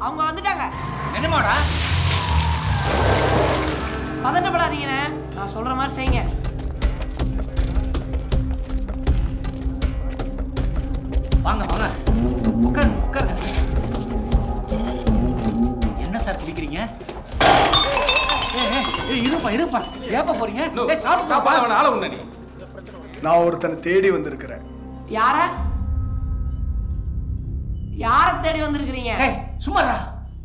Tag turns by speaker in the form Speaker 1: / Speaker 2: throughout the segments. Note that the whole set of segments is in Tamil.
Speaker 1: அவங்க வந்துட்டாங்க
Speaker 2: நிஜமாடா
Speaker 1: பதட்டப்படாதீங்கண்ணே நான் சொல்ற மாதிரி செய்யுங்க
Speaker 2: வாங்க வாங்க உட்காருங்க உட்காருங்க என்ன சார் குடிக்கிறீங்க ஏய், ஏய், ஏய், இருப்பா இருப்பா ஏப்பா போறீங்க ஏய் சாப்பிட்டு
Speaker 3: சாப்பாடு அவன் ஆள உண்ண நீ
Speaker 4: நான் ஒருத்தனை தேடி வந்திருக்கிறேன்
Speaker 1: யார யார தேடி வந்திருக்கிறீங்க
Speaker 2: ஏய் சும்மாடா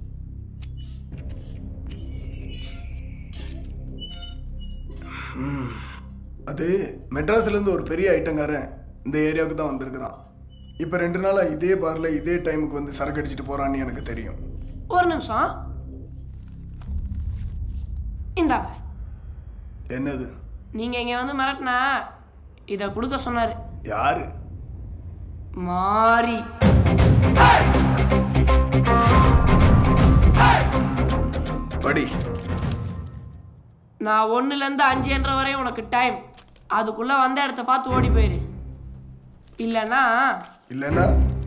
Speaker 4: அது மெட்ராஸ்ல இருந்து ஒரு பெரிய ஐட்டங்காரன் இந்த ஏரியாவுக்கு தான் வந்திருக்கிறான் இப்போ ரெண்டு நாளா இதே பார்ல இதே டைமுக்கு வந்து சரக்கு அடிச்சிட்டு போறான்னு எனக்கு தெரியும்
Speaker 1: ஒரு நிமிஷம் இந்தாங்க
Speaker 4: என்னது
Speaker 1: நீங்க இங்க வந்து மிரட்டினா இத கொடுக்க சொன்னாரு
Speaker 4: யாரு
Speaker 1: மாறி
Speaker 4: படி
Speaker 1: நான் ஒண்ணுல இருந்து அஞ்சு என்ற வரையும் உனக்கு டைம் அதுக்குள்ள வந்த இடத்த பார்த்து ஓடி போயிரு இல்லைன்னா
Speaker 4: இல்லைன்னா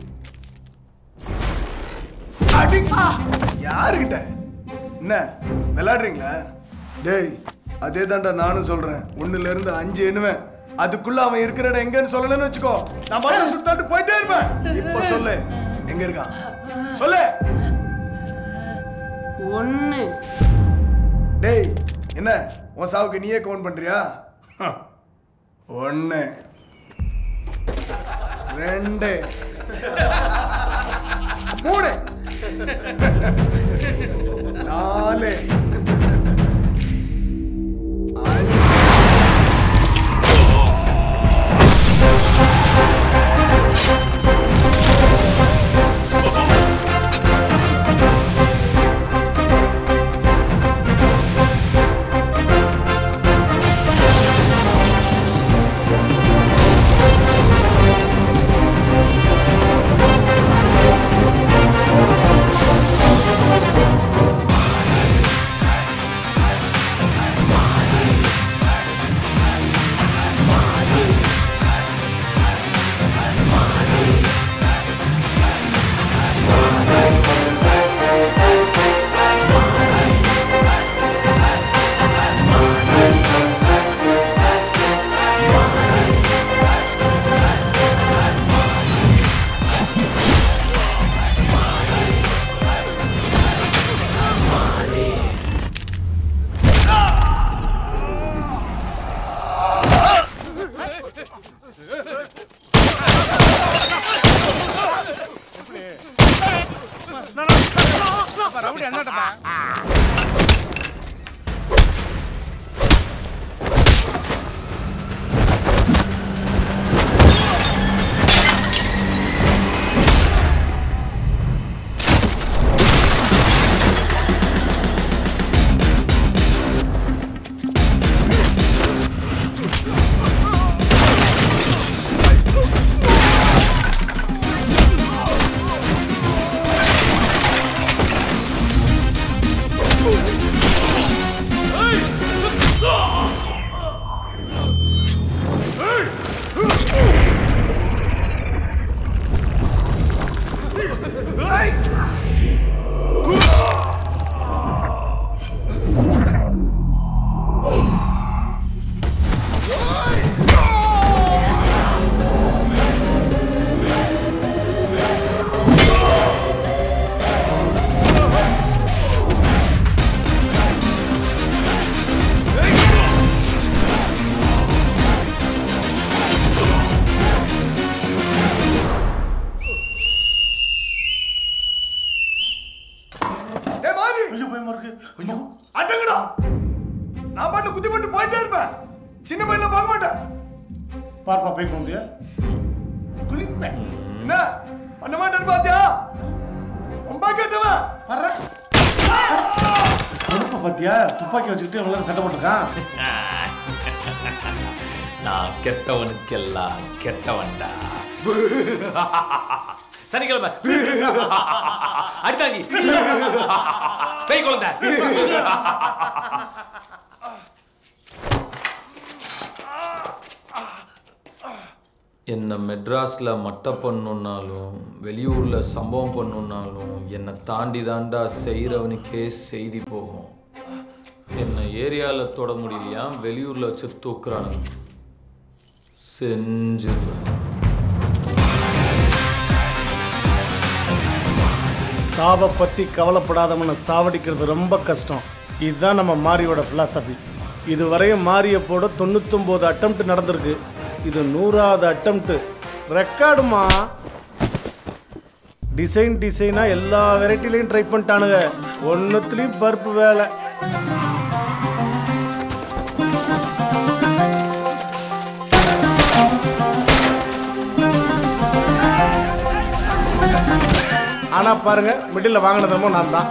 Speaker 4: அடி யாருக்கிட்ட என்ன விளையாடுறீங்களா டேய் அதே தான்டா நானும் சொல்றேன் ஒண்ணுல இருந்து அஞ்சு எண்ணுவேன் அதுக்குள்ள அவன் இருக்கிற இடம் எங்கன்னு சொல்லலன்னு வச்சுக்கோ நான் மட்டும் சுத்தாட்டு போயிட்டே இருப்பேன் இப்போ சொல்லு எங்க இருக்கான் சொல்லு
Speaker 1: ஒன்று
Speaker 4: டேய் என்ன உன் சாவுக்கு நீயே கவுண்ட் பண்றியா ஒன்னு ரெண்டு மூணு நாலு அஞ்சு. டேய் மாறி
Speaker 5: ஐயோ பயமா இருக்கு ஐயோ
Speaker 4: அடங்கடா நான் பாட்டு குத்தி போட்டு போயிட்டே இருப்பேன் சின்ன பையன்ல பார்க்க மாட்டேன்
Speaker 5: பார்ப்பா போய் கொண்டு குளிப்பேன்
Speaker 4: என்ன பண்ண மாட்டேன்னு பாத்தியா ரொம்ப கேட்டவன்
Speaker 5: வர்ற பொறுப்பை பாத்தியா துப்பாக்கி வச்சுக்கிட்டு இவ்வளவு சட்டை போட்டிருக்கான்
Speaker 3: நான் கெட்டவனுக்கெல்லாம் கெட்டவன்டா சனிக்கிழமை அடித்தாங்கி பேய் குழந்தை
Speaker 6: என்னை மெட்ராஸில் மட்டை பண்ணுன்னாலும் வெளியூரில் சம்பவம் பண்ணுன்னாலும் என்னை தாண்டி தாண்டா செய்கிறவனுக்கே செய்தி போகும் என்னை ஏரியாவில் தொட முடியலையா வெளியூரில் வச்சு தூக்குறானுங்க செஞ்சிருவேன்
Speaker 5: சாவை பற்றி கவலைப்படாதவனை சாவடிக்கிறது ரொம்ப கஷ்டம் இதுதான் நம்ம மாரியோட ஃபிலாசபி இதுவரையும் மாரிய போட தொண்ணூத்தொம்போது அட்டம்ப்ட் நடந்திருக்கு இது நூறாவது அட்டம்ப்ட் ரெக்கார்டுமா டிசைன் டிசைனாக எல்லா வெரைட்டிலையும் ட்ரை பண்ணிட்டானுங்க ஒன்றுத்துலேயும் பருப்பு வேலை ஆனால் பாருங்க மிடில் வாங்கினதமோ நான் தான்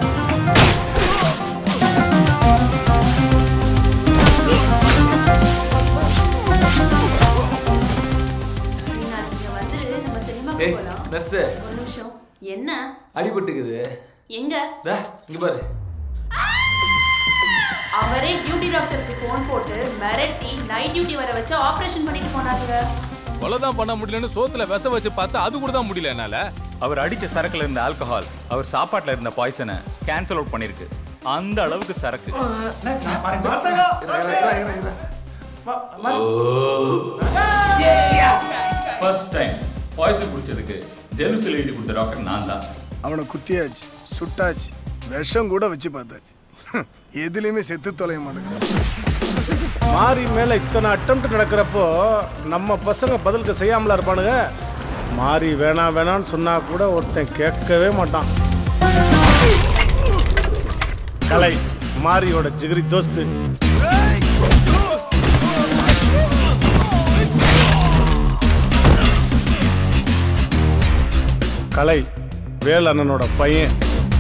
Speaker 7: நீங்க இங்க வந்து நம்ம சினிமாக்கு
Speaker 6: ஏய்
Speaker 7: போலாம்
Speaker 6: நர்ஸு
Speaker 7: ஒரு நிமிஷம் என்ன
Speaker 6: அடிபட்டுக்குது
Speaker 7: எங்க
Speaker 6: தா இங்க பாரு
Speaker 7: அவரே டியூட்டி டாக்டருக்கு ஃபோன் போட்டு மிரட்டி நைட் டியூட்டி வர வச்சு ஆபரேஷன் பண்ணிட்டு போனாங்க
Speaker 8: கொலை தான் பண்ண முடியலன்னு சோத்துல விச வச்சு பார்த்தா அது கூட தான் முடியல என்னால
Speaker 2: அவர் அடிச்ச சரக்குல இருந்த ஆல்கஹால் அவர் சாப்பாட்டுல இருந்த பாய்சனை கேன்சல் அவுட் பண்ணிருக்கு அந்த அளவுக்கு சரக்கு ஃபர்ஸ்ட் டைம் பாய்சன் குடிச்சதுக்கு ஜெலுசில் எழுதி கொடுத்த டாக்டர் நான் தான்
Speaker 4: அவனை குத்தியாச்சு சுட்டாச்சு விஷம் கூட வச்சு பார்த்தாச்சு எதுலேயுமே செத்து தொலைய மாட்டேங்கிறான்
Speaker 5: மாறி மேலே இத்தனை அட்டம்ப்ட் நடக்கிறப்போ நம்ம பசங்க பதிலுக்கு செய்யாமலா இருப்பானுங்க மாறி வேணாம் வேணாம்னு சொன்னா கூட ஒருத்தன் கேட்கவே மாட்டான் கலை மாரியோட ஜிகிரி தோஸ்து கலை வேலண்ணனோட பையன்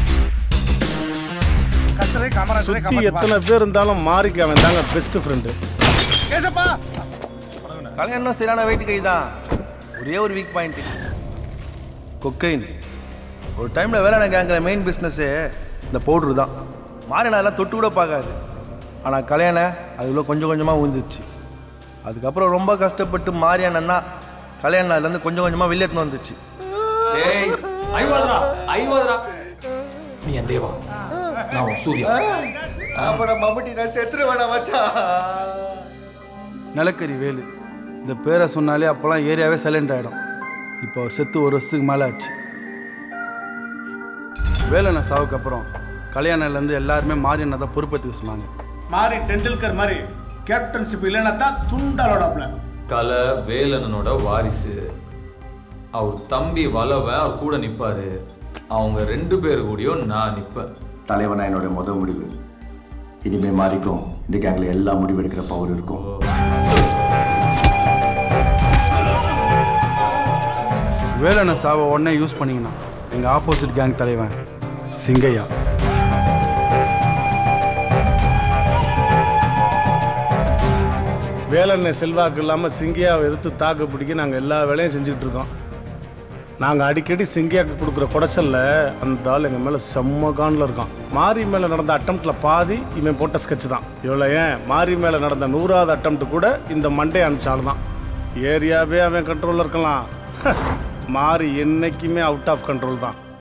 Speaker 5: சுத்தி எத்தனை பேர் இருந்தாலும் மாறிக்கு அவன் தாங்க பெஸ்ட் ஃப்ரெண்டு
Speaker 9: கல்யாணம் சரியான வெயிட் கை தான் ஒரே ஒரு வீக் பாயிண்ட் கொக்கைன் ஒரு டைமில் வேளாண் கேங்கிற மெயின் பிஸ்னஸ்ஸே இந்த பவுட்ரு தான் மாறினா அதெல்லாம் தொட்டு கூட பார்க்காது ஆனால் கல்யாணம் அதுக்குள்ளே கொஞ்சம் கொஞ்சமாக ஊந்துச்சு அதுக்கப்புறம் ரொம்ப கஷ்டப்பட்டு மாறியானன் தான் கல்யாணம் அதுலேருந்து கொஞ்சம் கொஞ்சமாக வெளியே எடுத்துன்னு வந்துச்சு
Speaker 6: ஏய் ஐவாதரா ஐவாதரா நீ என் தேவா நான் உன் சூர்யா
Speaker 9: அப்புறம் மம்முட்டி நான் செத்துரு வேணாம் மச்சான் நிலக்கரி வேலு இந்த பேரை சொன்னாலே அப்போல்லாம் ஏரியாவே சைலண்ட் ஆகிடும் இப்போ அவர் செத்து ஒரு வருஷத்துக்கு மேலே ஆச்சு வேலண்ண சாவுக்கு அப்புறம் கல்யாணம்லேருந்து எல்லாருமே மாரியண்ணா தான் பொறுப்பேற்றுக்க சொன்னாங்க
Speaker 5: மாறி டெண்டுல்கர் மாதிரி கேப்டன்ஷிப் இல்லைன்னா தான் துண்டாலோடப்ல
Speaker 6: கலை வேலனனோட வாரிசு அவர் தம்பி வளவன் அவர் கூட நிப்பாரு அவங்க ரெண்டு பேர் கூடயும் நான் நிப்பேன்
Speaker 10: தலைவனா என்னோட முதல் முடிவு இனிமே மாறிக்கும் இந்த கேங்கில் எல்லா முடிவு எடுக்கிற பவர் இருக்கும்
Speaker 9: வேலண்ண சாவை உடனே யூஸ் பண்ணிங்கன்னா எங்கள் ஆப்போசிட் கேங் தலைவன் சிங்கையா
Speaker 5: வேலண்ணை செல்வாக்கு இல்லாமல் சிங்கியாவை எதிர்த்து தாக்கு பிடிக்க நாங்கள் எல்லா வேலையும் செஞ்சுக்கிட்டு இருக்கோம் நாங்கள் அடிக்கடி சிங்கியாக்கு கொடுக்குற குடைச்சல்ல அந்த ஆள் எங்கள் மேலே செம்ம காண்டில் இருக்கான் மாரி மேலே நடந்த அட்டம்ப்டில் பாதி இவன் போட்ட ஸ்கெட்ச் தான் இவ்வளோ ஏன் மாரி மேலே நடந்த நூறாவது அட்டம்ப்ட் கூட இந்த மண்டே அனுப்பிச்சாலும் தான் ஏரியாவே அவன் கண்ட்ரோலில் இருக்கலாம் மாறி என்னைக்குமே அவுட் ஆஃப் கண்ட்ரோல் தான்